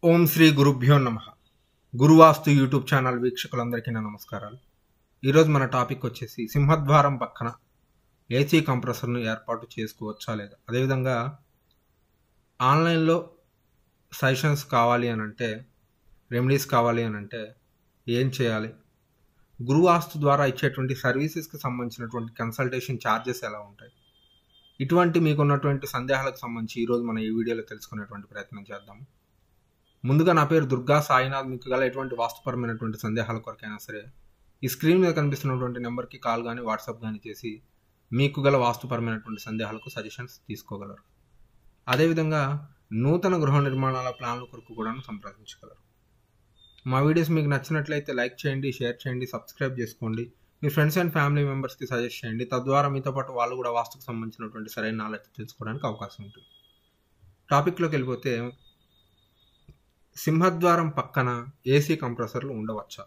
ఓం శ్రీ గురుభ్యో నమ గురువాస్తు YouTube channel వీక్షకులందరికీ నా నమస్కారాలు ఈరోజు మన టాపిక్ వచ్చేసి సింహద్వారం పక్కన ఏసీ కంప్రెసర్ను ఏర్పాటు చేసుకోవచ్చా లేదా అదేవిధంగా ఆన్లైన్లో సజెషన్స్ కావాలి అని అంటే రెమెడీస్ కావాలి అని అంటే ఏం చేయాలి గురువాస్తు ద్వారా ఇచ్చేటువంటి సర్వీసెస్కి సంబంధించినటువంటి కన్సల్టేషన్ ఛార్జెస్ ఎలా ఉంటాయి ఇటువంటి మీకున్నటువంటి సందేహాలకు సంబంధించి ఈరోజు మనం ఈ వీడియోలో తెలుసుకునేటువంటి ప్రయత్నం చేద్దాం ముందుగా నా పేరు దుర్గా సాయినాథ్ మీకు గల ఎటువంటి వాస్తుపరమైనటువంటి సందేహాల కొరకైనా సరే ఈ స్క్రీన్ మీద కనిపిస్తున్నటువంటి నెంబర్కి కాల్ కానీ వాట్సాప్ కానీ చేసి మీకు గల వాస్తుపరమైనటువంటి సందేహాలకు సజెషన్స్ తీసుకోగలరు అదేవిధంగా నూతన గృహ నిర్మాణాల ప్లాన్ల కొరకు కూడా సంప్రదించగలరు మా వీడియోస్ మీకు నచ్చినట్లయితే లైక్ చేయండి షేర్ చేయండి సబ్స్క్రైబ్ చేసుకోండి మీ ఫ్రెండ్స్ అండ్ ఫ్యామిలీ మెంబర్స్కి సజెస్ట్ చేయండి తద్వారా మీతో పాటు వాళ్ళు కూడా వాస్తుకు సంబంధించినటువంటి సరైన నాలెడ్జ్ తెలుసుకోవడానికి అవకాశం ఉంటుంది టాపిక్లోకి వెళ్ళిపోతే సింహద్వారం పక్కన ఏసీ కంప్రెసర్లు ఉండవచ్చా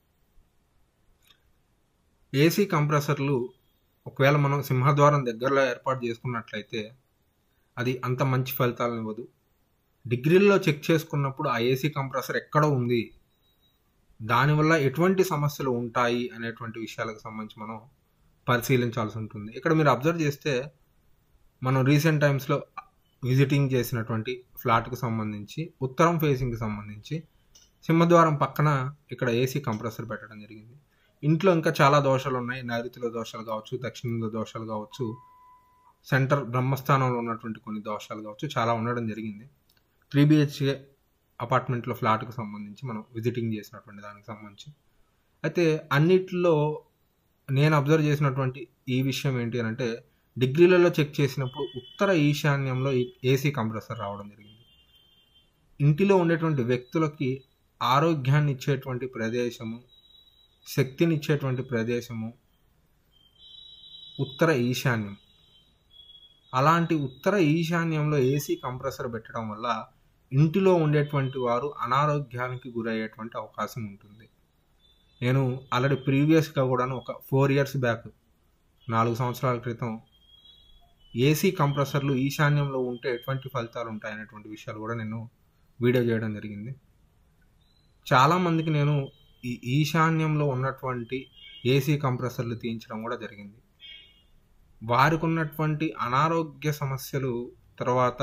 ఏసీ కంప్రెసర్లు ఒకవేళ మనం సింహద్వారం దగ్గరలో ఏర్పాటు చేసుకున్నట్లయితే అది అంత మంచి ఫలితాలను ఇవ్వదు డిగ్రీల్లో చెక్ చేసుకున్నప్పుడు ఆ ఏసీ కంప్రెసర్ ఎక్కడ ఉంది దానివల్ల ఎటువంటి సమస్యలు ఉంటాయి అనేటువంటి విషయాలకు సంబంధించి మనం పరిశీలించాల్సి ఉంటుంది ఇక్కడ మీరు అబ్జర్వ్ చేస్తే మనం రీసెంట్ టైమ్స్లో విజిటింగ్ చేసినటువంటి ఫ్లాట్కు సంబంధించి ఉత్తరం ఫేసింగ్కి సంబంధించి సింహద్వారం పక్కన ఇక్కడ ఏసీ కంప్రెసర్ పెట్టడం జరిగింది ఇంట్లో ఇంకా చాలా దోషాలు ఉన్నాయి నైరుతిలో దోషాలు కావచ్చు దక్షిణంలో దోషాలు కావచ్చు సెంటర్ బ్రహ్మస్థానంలో ఉన్నటువంటి కొన్ని దోషాలు కావచ్చు చాలా ఉండడం జరిగింది త్రీ బిహెచ్కే అపార్ట్మెంట్లో ఫ్లాట్కి సంబంధించి మనం విజిటింగ్ చేసినటువంటి దానికి సంబంధించి అయితే అన్నిట్లో నేను అబ్జర్వ్ చేసినటువంటి ఈ విషయం ఏంటి అని అంటే డిగ్రీలలో చెక్ చేసినప్పుడు ఉత్తర ఈశాన్యంలో ఏసీ కంప్రెసర్ రావడం జరిగింది ఇంటిలో ఉండేటువంటి వ్యక్తులకి ఆరోగ్యాన్ని ఇచ్చేటువంటి ప్రదేశము శక్తిని ఇచ్చేటువంటి ప్రదేశము ఉత్తర ఈశాన్యం అలాంటి ఉత్తర ఈశాన్యంలో ఏసీ కంప్రెసర్ పెట్టడం వల్ల ఇంటిలో ఉండేటువంటి వారు అనారోగ్యానికి గురయ్యేటువంటి అవకాశం ఉంటుంది నేను ఆల్రెడీ ప్రీవియస్గా కూడాను ఒక ఫోర్ ఇయర్స్ బ్యాక్ నాలుగు సంవత్సరాల క్రితం ఏసీ కంప్రెసర్లు ఈశాన్యంలో ఉంటే ఎటువంటి ఫలితాలు ఉంటాయనేటువంటి విషయాలు కూడా నేను వీడియో చేయడం జరిగింది చాలామందికి నేను ఈ ఈశాన్యంలో ఉన్నటువంటి ఏసీ కంప్రెసర్లు తీయించడం కూడా జరిగింది వారికి ఉన్నటువంటి అనారోగ్య సమస్యలు తర్వాత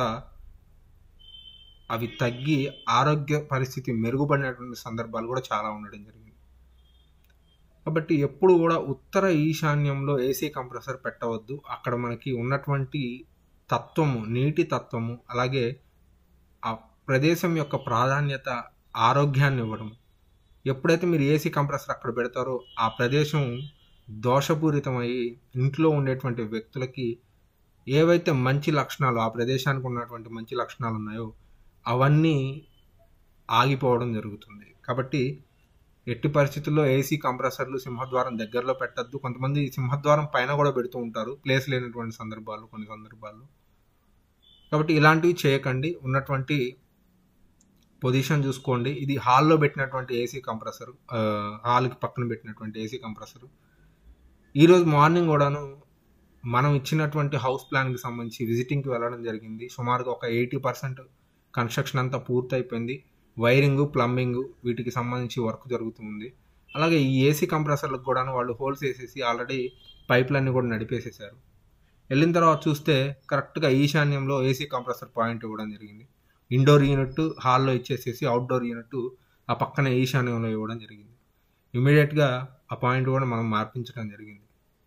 అవి తగ్గి ఆరోగ్య పరిస్థితి మెరుగుపడినటువంటి సందర్భాలు కూడా చాలా ఉండడం జరిగింది కాబట్టి ఎప్పుడు కూడా ఉత్తర ఈశాన్యంలో ఏసీ కంప్రెసర్ పెట్టవద్దు అక్కడ మనకి ఉన్నటువంటి తత్వము నీటి తత్వము అలాగే ఆ ప్రదేశం యొక్క ప్రాధాన్యత ఆరోగ్యాన్ని ఇవ్వడం ఎప్పుడైతే మీరు ఏసీ కంప్రెసర్ అక్కడ పెడతారో ఆ ప్రదేశం దోషపూరితమై ఇంట్లో ఉండేటువంటి వ్యక్తులకి ఏవైతే మంచి లక్షణాలు ఆ ప్రదేశానికి ఉన్నటువంటి మంచి లక్షణాలు ఉన్నాయో అవన్నీ ఆగిపోవడం జరుగుతుంది కాబట్టి ఎట్టి పరిస్థితుల్లో ఏసీ కంప్రెసర్లు సింహద్వారం దగ్గరలో పెట్టద్దు కొంతమంది సింహద్వారం పైన కూడా పెడుతూ ఉంటారు ప్లేస్ లేనటువంటి సందర్భాలు కొన్ని సందర్భాల్లో కాబట్టి ఇలాంటివి చేయకండి ఉన్నటువంటి పొజిషన్ చూసుకోండి ఇది హాల్లో పెట్టినటువంటి ఏసీ కంప్రెసర్ హాల్కి పక్కన పెట్టినటువంటి ఏసీ కంప్రెసర్ ఈరోజు మార్నింగ్ కూడాను మనం ఇచ్చినటువంటి హౌస్ ప్లాన్కి సంబంధించి విజిటింగ్కి వెళ్ళడం జరిగింది సుమారుగా ఒక ఎయిటీ పర్సెంట్ కన్స్ట్రక్షన్ అంతా పూర్తయిపోయింది వైరింగ్ ప్లంబింగ్ వీటికి సంబంధించి వర్క్ జరుగుతుంది అలాగే ఈ ఏసీ కంప్రెసర్లకు కూడా వాళ్ళు హోల్స్ వేసేసి ఆల్రెడీ పైపులన్నీ కూడా నడిపేసేసారు వెళ్ళిన తర్వాత చూస్తే కరెక్ట్గా ఈశాన్యంలో ఏసీ కంప్రెసర్ పాయింట్ ఇవ్వడం జరిగింది ఇండోర్ యూనిట్ హాల్లో ఇచ్చేసేసి అవుట్డోర్ యూనిట్ ఆ పక్కన ఈశాన్యంలో ఇవ్వడం జరిగింది ఇమీడియట్గా ఆ పాయింట్ కూడా మనం మార్పించడం జరిగింది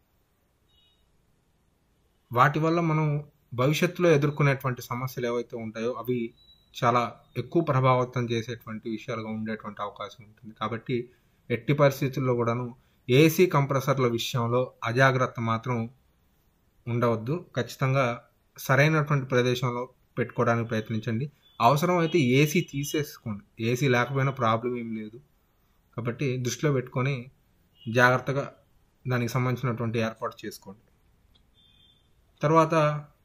వాటి వల్ల మనం భవిష్యత్తులో ఎదుర్కొనేటువంటి సమస్యలు ఏవైతే ఉంటాయో అవి చాలా ఎక్కువ ప్రభావితం చేసేటువంటి విషయాలుగా ఉండేటువంటి అవకాశం ఉంటుంది కాబట్టి ఎట్టి పరిస్థితుల్లో కూడాను ఏసీ కంప్రెసర్ల విషయంలో అజాగ్రత్త మాత్రం ఉండవద్దు ఖచ్చితంగా సరైనటువంటి ప్రదేశంలో పెట్టుకోవడానికి ప్రయత్నించండి అవసరం అయితే ఏసీ తీసేసుకోండి ఏసీ లేకపోయినా ప్రాబ్లం ఏం లేదు కాబట్టి దృష్టిలో పెట్టుకొని జాగ్రత్తగా దానికి సంబంధించినటువంటి ఏర్పాటు చేసుకోండి తర్వాత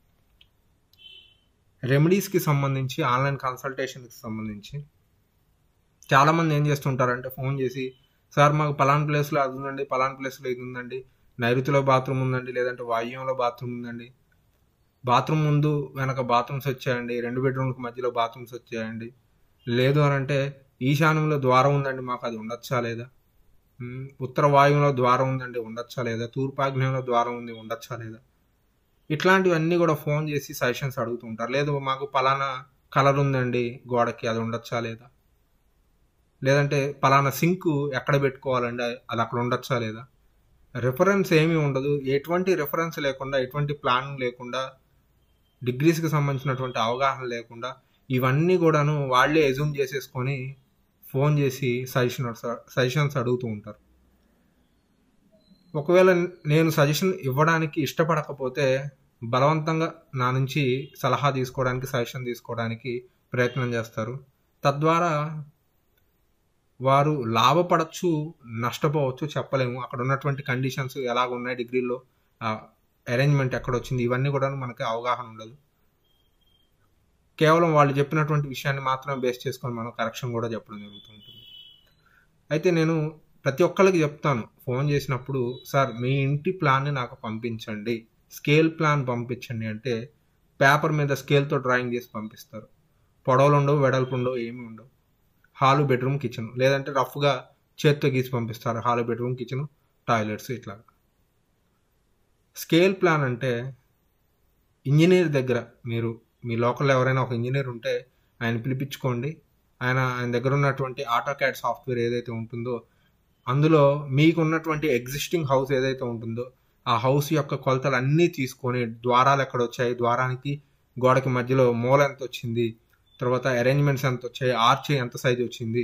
రెమెడీస్కి సంబంధించి ఆన్లైన్ కన్సల్టేషన్కి సంబంధించి చాలామంది ఏం చేస్తుంటారంటే ఫోన్ చేసి సార్ మాకు పలాన్ ప్లేస్లో అది ఉందండి పలాన్ ప్లేస్లో ఇది ఉందండి నైరుతిలో బాత్రూమ్ ఉందండి లేదంటే వాయువ్యంలో బాత్రూమ్ ఉందండి బాత్రూమ్ ముందు వెనక బాత్రూమ్స్ వచ్చాయండి రెండు బెడ్రూమ్కి మధ్యలో బాత్రూమ్స్ వచ్చాయండి లేదు అని అంటే ఈశాన్యంలో ద్వారం ఉందండి మాకు అది ఉండొచ్చా లేదా ఉమ్, ఉత్తర వాయువులో ద్వారం ఉందండి ఉండొచ్చా లేదా తూర్పాగ్నేయంలో ద్వారం ఉంది ఉండొచ్చా లేదా ఇట్లాంటివన్నీ కూడా ఫోన్ చేసి సజెషన్స్ అడుగుతూ ఉంటారు లేదు మాకు పలానా కలర్ ఉందండి గోడకి అది ఉండొచ్చా లేదా లేదంటే పలానా సింక్ ఎక్కడ పెట్టుకోవాలండి అది అక్కడ ఉండొచ్చా లేదా రిఫరెన్స్ ఏమీ ఉండదు ఎటువంటి రిఫరెన్స్ లేకుండా ఎటువంటి ప్లాన్ లేకుండా డిగ్రీస్కి సంబంధించినటువంటి అవగాహన లేకుండా ఇవన్నీ కూడాను వాళ్ళే ఎజ్యూమ్ చేసేసుకొని ఫోన్ చేసి సజెషన్ సజెషన్స్ అడుగుతూ ఉంటారు ఒకవేళ నేను సజెషన్ ఇవ్వడానికి ఇష్టపడకపోతే బలవంతంగా నా నుంచి సలహా తీసుకోవడానికి సజెషన్ తీసుకోవడానికి ప్రయత్నం చేస్తారు తద్వారా వారు లాభపడచ్చు నష్టపోవచ్చు చెప్పలేము అక్కడ ఉన్నటువంటి కండిషన్స్ ఎలాగ ఉన్నాయి డిగ్రీలో అరేంజ్మెంట్ ఎక్కడ వచ్చింది ఇవన్నీ కూడా మనకి అవగాహన ఉండదు కేవలం వాళ్ళు చెప్పినటువంటి విషయాన్ని మాత్రమే బేస్ చేసుకొని మనం కరెక్షన్ కూడా చెప్పడం జరుగుతుంటుంది అయితే నేను ప్రతి ఒక్కరికి చెప్తాను ఫోన్ చేసినప్పుడు సార్ మీ ఇంటి ప్లాన్ని నాకు పంపించండి స్కేల్ ప్లాన్ పంపించండి అంటే పేపర్ మీద స్కేల్తో డ్రాయింగ్ చేసి పంపిస్తారు పొడవలు ఉండవు వెడల్పు ఉండవు ఏమి ఉండవు హాలు బెడ్రూమ్ కిచెన్ లేదంటే రఫ్గా చేత్తో గీసి పంపిస్తారు హాలు బెడ్రూమ్ కిచెన్ టాయిలెట్స్ ఇట్లా స్కేల్ ప్లాన్ అంటే ఇంజనీర్ దగ్గర మీరు మీ లోకల్లో ఎవరైనా ఒక ఇంజనీర్ ఉంటే ఆయన పిలిపించుకోండి ఆయన ఆయన దగ్గర ఉన్నటువంటి ఆటో క్యాడ్ సాఫ్ట్వేర్ ఏదైతే ఉంటుందో అందులో మీకు ఉన్నటువంటి ఎగ్జిస్టింగ్ హౌస్ ఏదైతే ఉంటుందో ఆ హౌస్ యొక్క కొలతలు అన్నీ తీసుకొని ద్వారాలు ఎక్కడ వచ్చాయి ద్వారానికి గోడకి మధ్యలో మూల ఎంత వచ్చింది తర్వాత అరేంజ్మెంట్స్ ఎంత వచ్చాయి ఆర్చ్ ఎంత సైజ్ వచ్చింది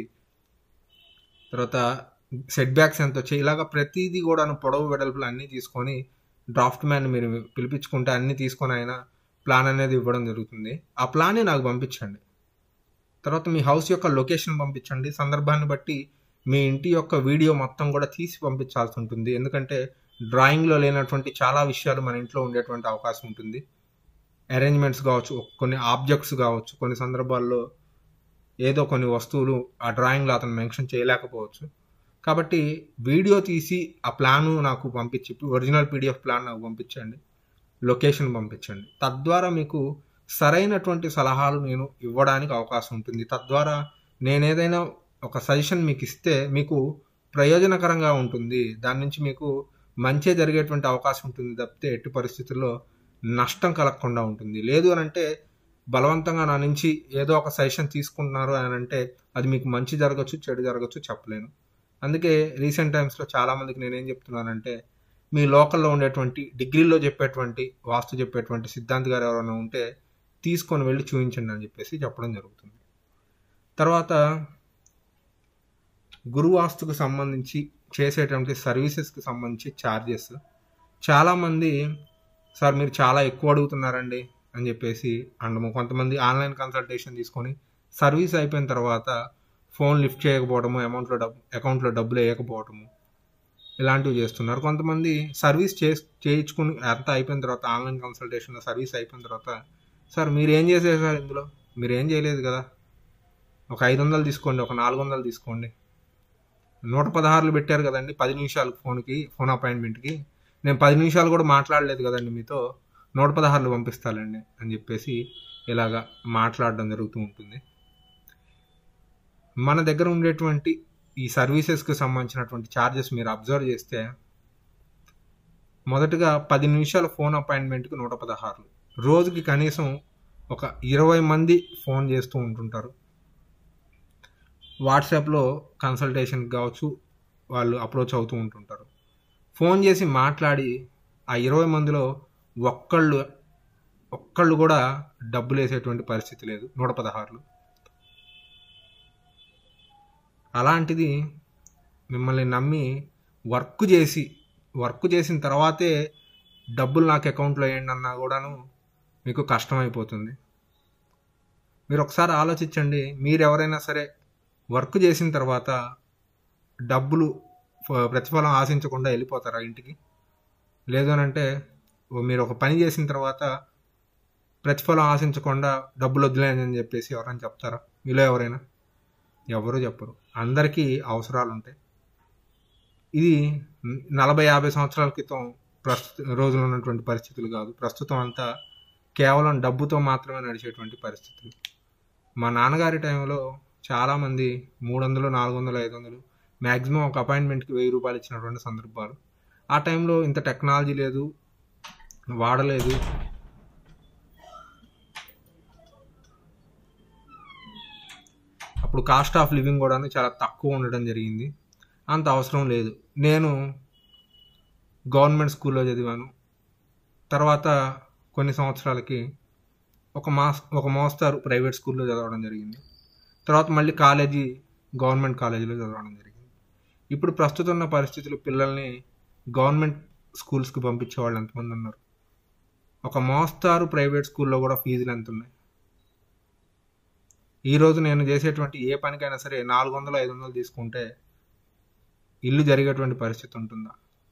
తర్వాత సెట్ బ్యాక్స్ ఎంత వచ్చాయి ఇలాగ ప్రతిదీ కూడా పొడవు వెడల్పులు అన్నీ తీసుకొని డ్రాఫ్ట్ మ్యాన్ మీరు పిలిపించుకుంటే అన్నీ తీసుకొని ఆయన ప్లాన్ అనేది ఇవ్వడం జరుగుతుంది ఆ ప్లాన్ని నాకు పంపించండి తర్వాత మీ హౌస్ యొక్క లొకేషన్ పంపించండి సందర్భాన్ని బట్టి మీ ఇంటి యొక్క వీడియో మొత్తం కూడా తీసి పంపించాల్సి ఉంటుంది ఎందుకంటే డ్రాయింగ్లో లేనటువంటి చాలా విషయాలు మన ఇంట్లో ఉండేటువంటి అవకాశం ఉంటుంది అరేంజ్మెంట్స్ కావచ్చు కొన్ని ఆబ్జెక్ట్స్ కావచ్చు కొన్ని సందర్భాల్లో ఏదో కొన్ని వస్తువులు ఆ డ్రాయింగ్లో అతను మెన్షన్ చేయలేకపోవచ్చు కాబట్టి వీడియో తీసి ఆ ప్లాను నాకు పంపించి ఒరిజినల్ పీడిఎఫ్ ప్లాన్ నాకు పంపించండి లొకేషన్ పంపించండి తద్వారా మీకు సరైనటువంటి సలహాలు నేను ఇవ్వడానికి అవకాశం ఉంటుంది తద్వారా నేను ఏదైనా ఒక సజెషన్ మీకు ఇస్తే మీకు ప్రయోజనకరంగా ఉంటుంది దాని నుంచి మీకు మంచి జరిగేటువంటి అవకాశం ఉంటుంది తప్పితే ఎట్టి పరిస్థితుల్లో నష్టం కలగకుండా ఉంటుంది లేదు అని అంటే బలవంతంగా నా నుంచి ఏదో ఒక సజెషన్ తీసుకుంటున్నారు అని అంటే అది మీకు మంచి జరగచ్చు చెడు జరగచ్చు చెప్పలేను అందుకే రీసెంట్ టైమ్స్లో చాలామందికి నేనేం చెప్తున్నానంటే మీ లోకల్లో ఉండేటువంటి డిగ్రీలో చెప్పేటువంటి వాస్తు చెప్పేటువంటి సిద్ధాంత్ గారు ఎవరైనా ఉంటే తీసుకొని వెళ్ళి చూపించండి అని చెప్పేసి చెప్పడం జరుగుతుంది తర్వాత గురువాస్తుకు సంబంధించి చేసేటువంటి సర్వీసెస్కి సంబంధించి ఛార్జెస్ చాలామంది సార్ మీరు చాలా ఎక్కువ అడుగుతున్నారండి అని చెప్పేసి అండము కొంతమంది ఆన్లైన్ కన్సల్టేషన్ తీసుకొని సర్వీస్ అయిపోయిన తర్వాత ఫోన్ లిఫ్ట్ చేయకపోవడము అమౌంట్లో డబ్బు అకౌంట్లో డబ్బులు వేయకపోవడము ఇలాంటివి చేస్తున్నారు కొంతమంది సర్వీస్ చే చేయించుకుని అంతా అయిపోయిన తర్వాత ఆన్లైన్ కన్సల్టేషన్లో సర్వీస్ అయిపోయిన తర్వాత సార్ మీరు ఏం చేసేది సార్ ఇందులో మీరు ఏం చేయలేదు కదా ఒక ఐదు వందలు తీసుకోండి ఒక నాలుగు వందలు తీసుకోండి నూట పదహారులు పెట్టారు కదండి పది నిమిషాలు ఫోన్కి ఫోన్ అపాయింట్మెంట్కి నేను పది నిమిషాలు కూడా మాట్లాడలేదు కదండి మీతో నూట పదహారులు పంపిస్తానండి అని చెప్పేసి ఇలాగా మాట్లాడడం జరుగుతూ ఉంటుంది మన దగ్గర ఉండేటువంటి ఈ సర్వీసెస్కి సంబంధించినటువంటి ఛార్జెస్ మీరు అబ్జర్వ్ చేస్తే మొదటగా పది నిమిషాల ఫోన్ అపాయింట్మెంట్కి నూట పదహారులు రోజుకి కనీసం ఒక ఇరవై మంది ఫోన్ చేస్తూ ఉంటుంటారు వాట్సాప్లో కన్సల్టేషన్ కావచ్చు వాళ్ళు అప్రోచ్ అవుతూ ఉంటుంటారు ఫోన్ చేసి మాట్లాడి ఆ ఇరవై మందిలో ఒక్కళ్ళు ఒక్కళ్ళు కూడా డబ్బులు వేసేటువంటి పరిస్థితి లేదు నూట పదహారులు అలాంటిది మిమ్మల్ని నమ్మి వర్క్ చేసి వర్క్ చేసిన తర్వాతే డబ్బులు నాకు అకౌంట్లో వేయండి అన్నా కూడాను మీకు కష్టమైపోతుంది మీరు ఒకసారి ఆలోచించండి మీరు ఎవరైనా సరే వర్క్ చేసిన తర్వాత డబ్బులు ప్రతిఫలం ఆశించకుండా వెళ్ళిపోతారా ఇంటికి లేదు అని అంటే మీరు ఒక పని చేసిన తర్వాత ప్రతిఫలం ఆశించకుండా డబ్బులు వదిలేని చెప్పేసి ఎవరైనా చెప్తారా మీలో ఎవరైనా ఎవరు చెప్పరు అందరికీ అవసరాలు ఉంటాయి ఇది నలభై యాభై సంవత్సరాల క్రితం ప్రస్తుత రోజులు ఉన్నటువంటి పరిస్థితులు కాదు ప్రస్తుతం అంతా కేవలం డబ్బుతో మాత్రమే నడిచేటువంటి పరిస్థితులు మా నాన్నగారి టైంలో చాలామంది మూడు వందలు నాలుగు వందలు ఐదు వందలు మ్యాక్సిమం ఒక అపాయింట్మెంట్కి వెయ్యి రూపాయలు ఇచ్చినటువంటి సందర్భాలు ఆ టైంలో ఇంత టెక్నాలజీ లేదు వాడలేదు అప్పుడు కాస్ట్ ఆఫ్ లివింగ్ కూడా చాలా తక్కువ ఉండడం జరిగింది అంత అవసరం లేదు నేను గవర్నమెంట్ స్కూల్లో చదివాను తర్వాత కొన్ని సంవత్సరాలకి ఒక మాస్ ఒక మోస్తారు ప్రైవేట్ స్కూల్లో చదవడం జరిగింది తర్వాత మళ్ళీ కాలేజీ గవర్నమెంట్ కాలేజీలో చదవడం జరిగింది ఇప్పుడు ప్రస్తుతం ఉన్న పరిస్థితులు పిల్లల్ని గవర్నమెంట్ స్కూల్స్కి పంపించే వాళ్ళు ఎంతమంది ఉన్నారు ఒక మోస్తారు ప్రైవేట్ స్కూల్లో కూడా ఫీజులు ఎంత ఉన్నాయి ఈరోజు నేను చేసేటువంటి ఏ పనికైనా సరే నాలుగు వందలు ఐదు వందలు తీసుకుంటే ఇల్లు జరిగేటువంటి పరిస్థితి ఉంటుందా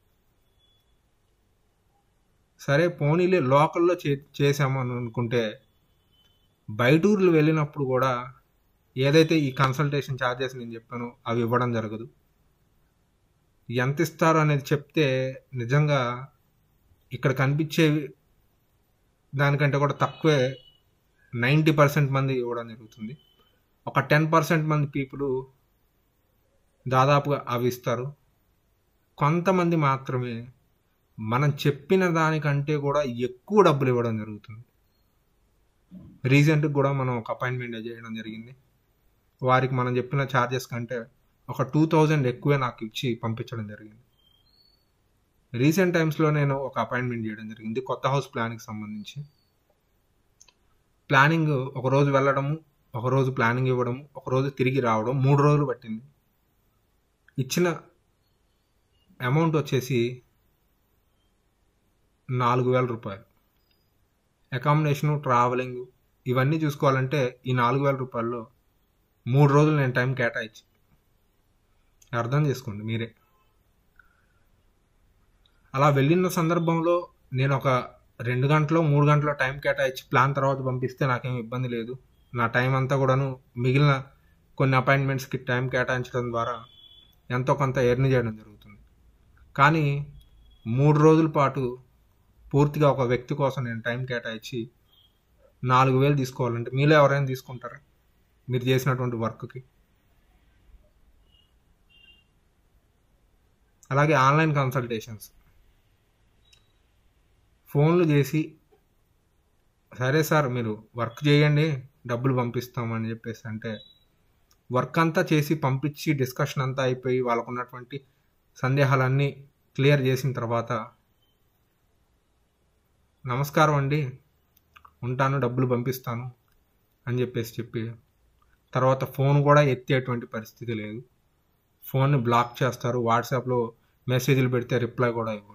సరే పోనీలే లోకల్లో చే చేసాము అని అనుకుంటే బయట ఊర్లు వెళ్ళినప్పుడు కూడా ఏదైతే ఈ కన్సల్టేషన్ ఛార్జెస్ నేను చెప్పానో అవి ఇవ్వడం జరగదు ఎంత ఇస్తారు అనేది చెప్తే నిజంగా ఇక్కడ కనిపించేవి దానికంటే కూడా తక్కువే నైంటీ పర్సెంట్ మంది ఇవ్వడం జరుగుతుంది ఒక టెన్ పర్సెంట్ మంది పీపుల్ దాదాపుగా అవి ఇస్తారు కొంతమంది మాత్రమే మనం చెప్పిన దానికంటే కూడా ఎక్కువ డబ్బులు ఇవ్వడం జరుగుతుంది రీసెంట్గా కూడా మనం ఒక అపాయింట్మెంట్ చేయడం జరిగింది వారికి మనం చెప్పిన ఛార్జెస్ కంటే ఒక టూ థౌజండ్ ఎక్కువే నాకు ఇచ్చి పంపించడం జరిగింది రీసెంట్ టైమ్స్లో నేను ఒక అపాయింట్మెంట్ చేయడం జరిగింది కొత్త హౌస్ ప్లాన్కి సంబంధించి ప్లానింగ్ ఒక రోజు వెళ్ళడము ఒక రోజు ప్లానింగ్ ఇవ్వడం ఒక రోజు తిరిగి రావడం మూడు రోజులు పట్టింది ఇచ్చిన అమౌంట్ వచ్చేసి నాలుగు వేల రూపాయలు అకామిడేషను ట్రావెలింగ్ ఇవన్నీ చూసుకోవాలంటే ఈ నాలుగు వేల రూపాయల్లో మూడు రోజులు నేను టైం కేటాయించి అర్థం చేసుకోండి మీరే అలా వెళ్ళిన సందర్భంలో నేను ఒక రెండు గంటలు మూడు గంటల టైం కేటాయించి ప్లాన్ తర్వాత పంపిస్తే నాకేం ఇబ్బంది లేదు నా టైం అంతా కూడాను మిగిలిన కొన్ని అపాయింట్మెంట్స్కి టైం కేటాయించడం ద్వారా ఎంతో కొంత ఎర్న్ చేయడం జరుగుతుంది కానీ మూడు రోజుల పాటు పూర్తిగా ఒక వ్యక్తి కోసం నేను టైం కేటాయించి నాలుగు వేలు తీసుకోవాలంటే మీలో ఎవరైనా తీసుకుంటారా మీరు చేసినటువంటి వర్క్కి అలాగే ఆన్లైన్ కన్సల్టేషన్స్ ఫోన్లు చేసి సరే సార్ మీరు వర్క్ చేయండి డబ్బులు పంపిస్తామని చెప్పేసి అంటే వర్క్ అంతా చేసి పంపించి డిస్కషన్ అంతా అయిపోయి వాళ్ళకు ఉన్నటువంటి సందేహాలన్నీ క్లియర్ చేసిన తర్వాత నమస్కారం అండి ఉంటాను డబ్బులు పంపిస్తాను అని చెప్పేసి చెప్పి తర్వాత ఫోన్ కూడా ఎత్తేటువంటి పరిస్థితి లేదు ఫోన్ని బ్లాక్ చేస్తారు వాట్సాప్లో మెసేజ్లు పెడితే రిప్లై కూడా ఇవ్వరు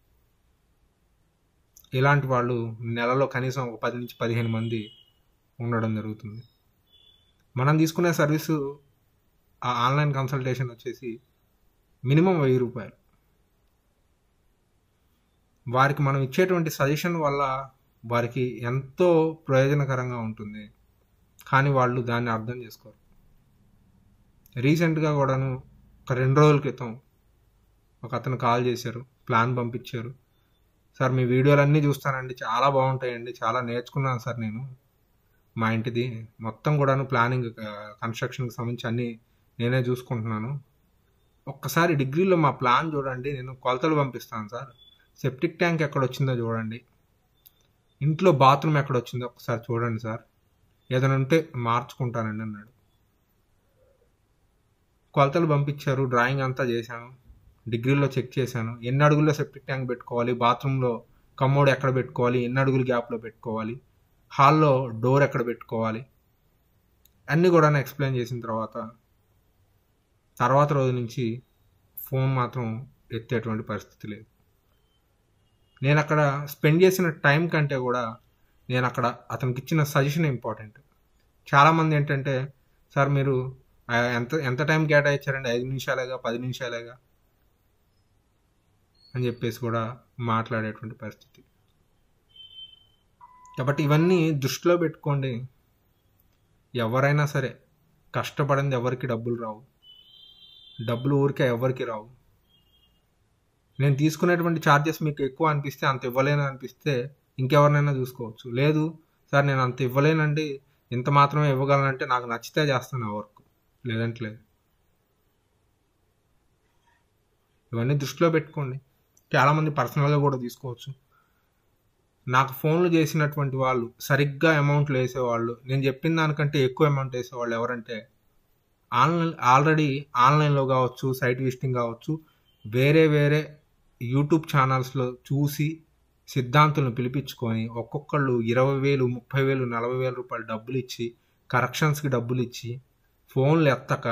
ఇలాంటి వాళ్ళు నెలలో కనీసం ఒక పది నుంచి పదిహేను మంది ఉండడం జరుగుతుంది మనం తీసుకునే సర్వీసు ఆ ఆన్లైన్ కన్సల్టేషన్ వచ్చేసి మినిమం వెయ్యి రూపాయలు వారికి మనం ఇచ్చేటువంటి సజెషన్ వల్ల వారికి ఎంతో ప్రయోజనకరంగా ఉంటుంది కానీ వాళ్ళు దాన్ని అర్థం చేసుకోరు రీసెంట్గా కూడాను ఒక రెండు రోజుల క్రితం ఒక అతను కాల్ చేశారు ప్లాన్ పంపించారు సార్ మీ వీడియోలన్నీ చూస్తానండి చాలా బాగుంటాయండి చాలా నేర్చుకున్నాను సార్ నేను మా ఇంటిది మొత్తం కూడాను ప్లానింగ్ కన్స్ట్రక్షన్కి సంబంధించి అన్నీ నేనే చూసుకుంటున్నాను ఒక్కసారి డిగ్రీలో మా ప్లాన్ చూడండి నేను కొలతలు పంపిస్తాను సార్ సెప్టిక్ ట్యాంక్ ఎక్కడ వచ్చిందో చూడండి ఇంట్లో బాత్రూమ్ ఎక్కడ వచ్చిందో ఒకసారి చూడండి సార్ ఏదైనా ఉంటే మార్చుకుంటానండి అన్నాడు కొలతలు పంపించారు డ్రాయింగ్ అంతా చేశాను డిగ్రీలో చెక్ చేశాను ఎన్ని అడుగుల్లో సెప్టిక్ ట్యాంక్ పెట్టుకోవాలి బాత్రూంలో కమ్మోడ్ ఎక్కడ పెట్టుకోవాలి ఎన్ని అడుగులు గ్యాప్లో పెట్టుకోవాలి హాల్లో డోర్ ఎక్కడ పెట్టుకోవాలి అన్నీ కూడా ఎక్స్ప్లెయిన్ చేసిన తర్వాత తర్వాత రోజు నుంచి ఫోన్ మాత్రం ఎత్తేటువంటి పరిస్థితి లేదు నేను అక్కడ స్పెండ్ చేసిన టైం కంటే కూడా నేను అక్కడ అతనికి ఇచ్చిన సజెషన్ ఇంపార్టెంట్ చాలామంది ఏంటంటే సార్ మీరు ఎంత ఎంత టైం కేటాయించారండి ఐదు నిమిషాలేగా పది నిమిషాలేగా అని చెప్పేసి కూడా మాట్లాడేటువంటి పరిస్థితి కాబట్టి ఇవన్నీ దృష్టిలో పెట్టుకోండి ఎవరైనా సరే కష్టపడింది ఎవరికి డబ్బులు రావు డబ్బులు ఊరికే ఎవరికి రావు నేను తీసుకునేటువంటి ఛార్జెస్ మీకు ఎక్కువ అనిపిస్తే అంత ఇవ్వలేను అనిపిస్తే ఇంకెవరినైనా చూసుకోవచ్చు లేదు సార్ నేను అంత ఇవ్వలేనండి ఇంత మాత్రమే ఇవ్వగలనంటే నాకు నచ్చితే చేస్తాను ఆ వర్క్ లేదంటే లేదు ఇవన్నీ దృష్టిలో పెట్టుకోండి చాలామంది పర్సనల్గా కూడా తీసుకోవచ్చు నాకు ఫోన్లు చేసినటువంటి వాళ్ళు సరిగ్గా అమౌంట్లు వేసేవాళ్ళు నేను చెప్పిన దానికంటే ఎక్కువ అమౌంట్ వేసేవాళ్ళు ఎవరంటే ఆన్లైన్ ఆల్రెడీ ఆన్లైన్లో కావచ్చు సైట్ విజిటింగ్ కావచ్చు వేరే వేరే యూట్యూబ్ ఛానల్స్లో చూసి సిద్ధాంతులను పిలిపించుకొని ఒక్కొక్కళ్ళు ఇరవై వేలు ముప్పై వేలు నలభై వేల రూపాయలు డబ్బులు ఇచ్చి కరెక్షన్స్కి డబ్బులు ఇచ్చి ఫోన్లు ఎత్తక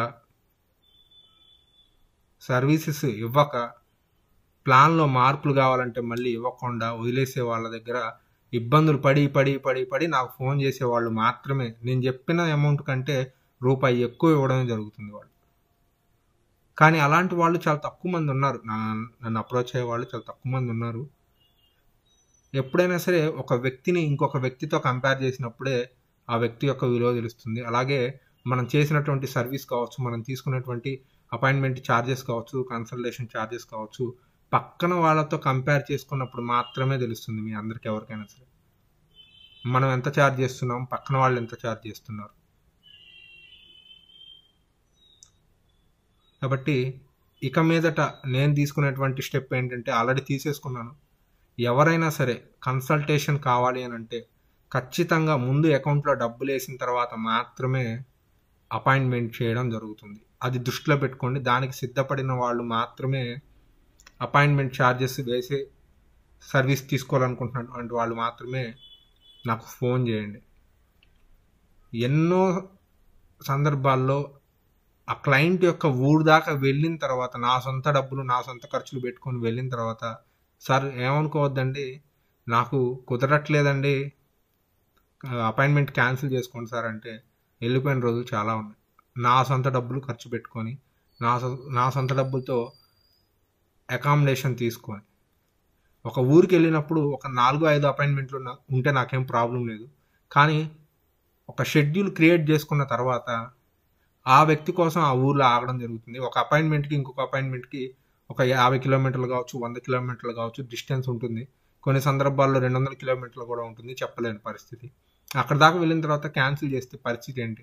సర్వీసెస్ ఇవ్వక ప్లాన్లో మార్పులు కావాలంటే మళ్ళీ ఇవ్వకుండా వదిలేసే వాళ్ళ దగ్గర ఇబ్బందులు పడి పడి పడి పడి నాకు ఫోన్ చేసే వాళ్ళు మాత్రమే నేను చెప్పిన అమౌంట్ కంటే రూపాయి ఎక్కువ ఇవ్వడమే జరుగుతుంది వాళ్ళు కానీ అలాంటి వాళ్ళు చాలా తక్కువ మంది ఉన్నారు నా నన్ను అప్రోచ్ అయ్యే వాళ్ళు చాలా తక్కువ మంది ఉన్నారు ఎప్పుడైనా సరే ఒక వ్యక్తిని ఇంకొక వ్యక్తితో కంపేర్ చేసినప్పుడే ఆ వ్యక్తి యొక్క విలువ తెలుస్తుంది అలాగే మనం చేసినటువంటి సర్వీస్ కావచ్చు మనం తీసుకున్నటువంటి అపాయింట్మెంట్ ఛార్జెస్ కావచ్చు కన్సల్టేషన్ ఛార్జెస్ కావచ్చు పక్కన వాళ్ళతో కంపేర్ చేసుకున్నప్పుడు మాత్రమే తెలుస్తుంది మీ అందరికి ఎవరికైనా సరే మనం ఎంత ఛార్జ్ చేస్తున్నాం పక్కన వాళ్ళు ఎంత ఛార్జ్ చేస్తున్నారు కాబట్టి ఇక మీదట నేను తీసుకునేటువంటి స్టెప్ ఏంటంటే ఆల్రెడీ తీసేసుకున్నాను ఎవరైనా సరే కన్సల్టేషన్ కావాలి అని అంటే ఖచ్చితంగా ముందు అకౌంట్లో డబ్బులు వేసిన తర్వాత మాత్రమే అపాయింట్మెంట్ చేయడం జరుగుతుంది అది దృష్టిలో పెట్టుకోండి దానికి సిద్ధపడిన వాళ్ళు మాత్రమే అపాయింట్మెంట్ ఛార్జెస్ వేసి సర్వీస్ తీసుకోవాలనుకుంటున్నటువంటి వాళ్ళు మాత్రమే నాకు ఫోన్ చేయండి ఎన్నో సందర్భాల్లో ఆ క్లయింట్ యొక్క ఊరు దాకా వెళ్ళిన తర్వాత నా సొంత డబ్బులు నా సొంత ఖర్చులు పెట్టుకొని వెళ్ళిన తర్వాత సార్ ఏమనుకోవద్దండి నాకు కుదరట్లేదండి అపాయింట్మెంట్ క్యాన్సిల్ చేసుకోండి సార్ అంటే వెళ్ళిపోయిన రోజులు చాలా ఉన్నాయి నా సొంత డబ్బులు ఖర్చు పెట్టుకొని నా నా సొంత డబ్బులతో అకామిడేషన్ తీసుకొని ఒక ఊరికి వెళ్ళినప్పుడు ఒక నాలుగు ఐదు అపాయింట్మెంట్లు ఉంటే నాకేం ప్రాబ్లం లేదు కానీ ఒక షెడ్యూల్ క్రియేట్ చేసుకున్న తర్వాత ఆ వ్యక్తి కోసం ఆ ఊర్లో ఆగడం జరుగుతుంది ఒక అపాయింట్మెంట్కి ఇంకొక అపాయింట్మెంట్కి ఒక యాభై కిలోమీటర్లు కావచ్చు వంద కిలోమీటర్లు కావచ్చు డిస్టెన్స్ ఉంటుంది కొన్ని సందర్భాల్లో రెండు వందల కిలోమీటర్లు కూడా ఉంటుంది చెప్పలేని పరిస్థితి అక్కడ దాకా వెళ్ళిన తర్వాత క్యాన్సిల్ చేస్తే పరిస్థితి ఏంటి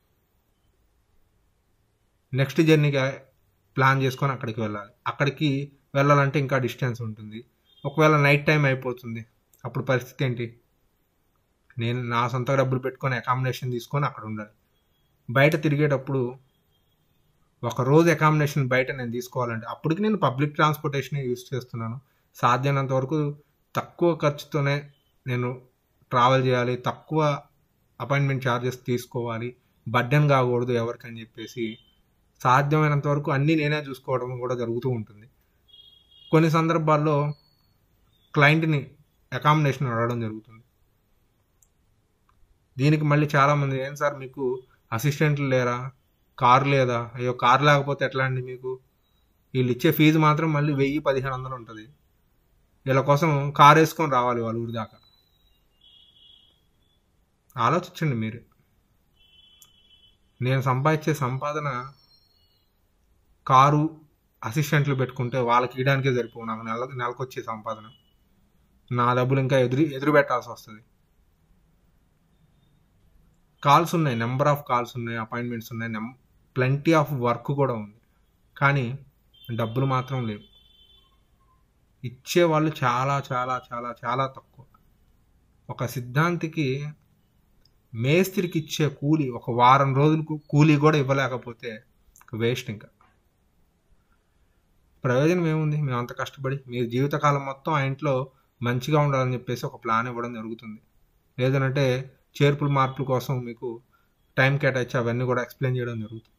నెక్స్ట్ జర్నీకి ప్లాన్ చేసుకొని అక్కడికి వెళ్ళాలి అక్కడికి వెళ్ళాలంటే ఇంకా డిస్టెన్స్ ఉంటుంది ఒకవేళ నైట్ టైం అయిపోతుంది అప్పుడు పరిస్థితి ఏంటి నేను నా సొంత డబ్బులు పెట్టుకొని అకామిడేషన్ తీసుకొని అక్కడ ఉండాలి బయట తిరిగేటప్పుడు ఒక రోజు అకామిడేషన్ బయట నేను తీసుకోవాలంటే అప్పటికి నేను పబ్లిక్ ట్రాన్స్పోర్టేషన్ యూస్ చేస్తున్నాను సాధ్యమైనంత వరకు తక్కువ ఖర్చుతోనే నేను ట్రావెల్ చేయాలి తక్కువ అపాయింట్మెంట్ ఛార్జెస్ తీసుకోవాలి బడ్డెన్ కాకూడదు ఎవరికని చెప్పేసి సాధ్యమైనంత వరకు అన్నీ నేనే చూసుకోవడం కూడా జరుగుతూ ఉంటుంది కొన్ని సందర్భాల్లో క్లయింట్ని అకామిడేషన్ అడగడం జరుగుతుంది దీనికి మళ్ళీ చాలామంది ఏం సార్ మీకు అసిస్టెంట్లు లేరా కారు లేదా అయ్యో కారు లేకపోతే ఎట్లా అండి మీకు వీళ్ళు ఇచ్చే ఫీజు మాత్రం మళ్ళీ వెయ్యి పదిహేను వందలు ఉంటుంది వీళ్ళ కోసం కారు వేసుకొని రావాలి వాళ్ళ ఊరి దాకా ఆలోచించండి మీరు నేను సంపాదించే సంపాదన కారు అసిస్టెంట్లు పెట్టుకుంటే వాళ్ళకి ఇవ్వడానికే సరిపోవు నాకు నెల నెలకు వచ్చే సంపాదన నా డబ్బులు ఇంకా ఎదురు ఎదురు పెట్టాల్సి వస్తుంది కాల్స్ ఉన్నాయి నెంబర్ ఆఫ్ కాల్స్ ఉన్నాయి అపాయింట్మెంట్స్ ఉన్నాయి నెం ప్lenty ఆఫ్ వర్క్ కూడా ఉంది కానీ డబ్బులు మాత్రం లేవు ఇచ్చేవాళ్ళు చాలా చాలా చాలా చాలా తక్కువ ఒక సిద్ధాంతికి మేస్త్రికి ఇచ్చే కూలి ఒక వారం రోజులకు కూలీ కూడా ఇవ్వలేకపోతే వేస్ట్ ఇంకా ప్రయోజనం ఏముంది మేము అంత కష్టపడి మీరు జీవితకాలం మొత్తం ఆ ఇంట్లో మంచిగా ఉండాలని చెప్పేసి ఒక ప్లాన్ ఇవ్వడం జరుగుతుంది లేదంటే చేర్పులు మార్పుల కోసం మీకు టైం కేటాయించి అవన్నీ కూడా ఎక్స్ప్లెయిన్ చేయడం జరుగుతుంది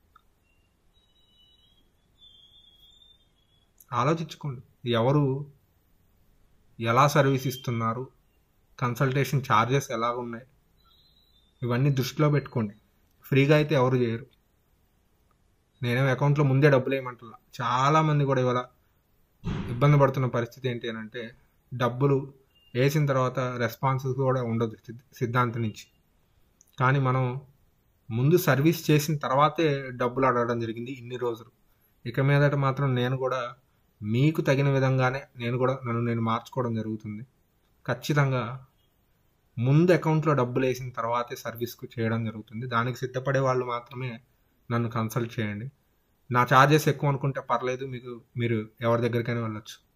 ఆలోచించుకోండి ఎవరు ఎలా సర్వీస్ ఇస్తున్నారు కన్సల్టేషన్ ఛార్జెస్ ఎలా ఉన్నాయి ఇవన్నీ దృష్టిలో పెట్టుకోండి ఫ్రీగా అయితే ఎవరు చేయరు నేనేం అకౌంట్లో ముందే డబ్బులు వేయమంటున్నా చాలామంది కూడా ఇవాళ ఇబ్బంది పడుతున్న పరిస్థితి ఏంటి అని అంటే డబ్బులు వేసిన తర్వాత రెస్పాన్స్ కూడా ఉండదు సిద్ధాంతం నుంచి కానీ మనం ముందు సర్వీస్ చేసిన తర్వాతే డబ్బులు అడగడం జరిగింది ఇన్ని రోజులు ఇక మీదట మాత్రం నేను కూడా మీకు తగిన విధంగానే నేను కూడా నన్ను నేను మార్చుకోవడం జరుగుతుంది ఖచ్చితంగా ముందు అకౌంట్లో డబ్బులు వేసిన తర్వాతే సర్వీస్కు చేయడం జరుగుతుంది దానికి సిద్ధపడే వాళ్ళు మాత్రమే నన్ను కన్సల్ట్ చేయండి నా ఛార్జెస్ ఎక్కువ అనుకుంటే పర్లేదు మీకు మీరు ఎవరి దగ్గరికైనా వెళ్ళొచ్చు